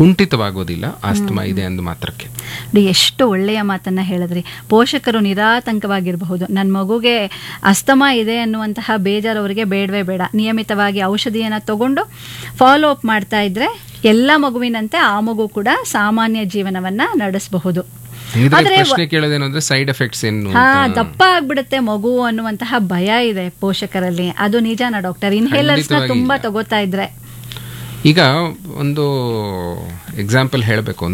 ಕುಂಠಿತವಾಗೋದಿಲ್ಲ asthma ಇದೆ ಅಂದ ಮಾತ್ರಕ್ಕೆ ನೋಡಿ ಎಷ್ಟು ಒಳ್ಳೆಯ ಮಾತನ್ನ ಹೇಳಿದ್ರಿ ಪೋಷಕರು ನಿರಾತಂಕವಾಗಿರಬಹುದು ನನ್ನ ಮಗುಗೆ ಅಸ್ತಮಾ ಇದೆ ಅನ್ನುವಂತಹ ಬೇಜಾರು ಅವರಿಗೆ ಬೇಡವೇ ಬೇಡ ನಿಯಮಿತವಾಗಿ ಔಷಧಿಯನ್ನು ತಗೊಂಡು ಫಾಲೋ ಅಪ್ ಮಾಡ್ತಾ ಇದ್ರೆ ಎಲ್ಲ ಮಗುವಿನಂತೆ ಆ ಮಗು ಕೂಡ ಸಾಮಾನ್ಯ ಜೀವನವನ್ನ ನಡೆಸಬಹುದು ಇದ್ರ ಆದ್ರೆ ಪ್ರಶ್ನೆ ಕೇಳೋದೇನು ಅಂದ್ರೆ ಸೈಡ್ ಎಫೆಕ್ಟ್ಸ್ ಏನು ಹಾ ದಪ್ಪ ಆಗ್ಬಿಡುತ್ತೆ ಮಗು ಅನ್ನುವಂತಹ ಭಯ ಇದೆ ಪೋಷಕರಲ್ಲಿ ಅದು ನಿಜಾನ ಡಾಕ್ಟರ್ ಇನ್ಹೇಲರ್ಸ್ ನ ಖಂಡಿತವಾಗಿ ತುಂಬಾ ನಿಜ. ತಗೋತಾ ಇದ್ರೆ ಈಗ ಒಂದು ಎಕ್ಸಾಂಪಲ್ ಹೇಳಬೇಕು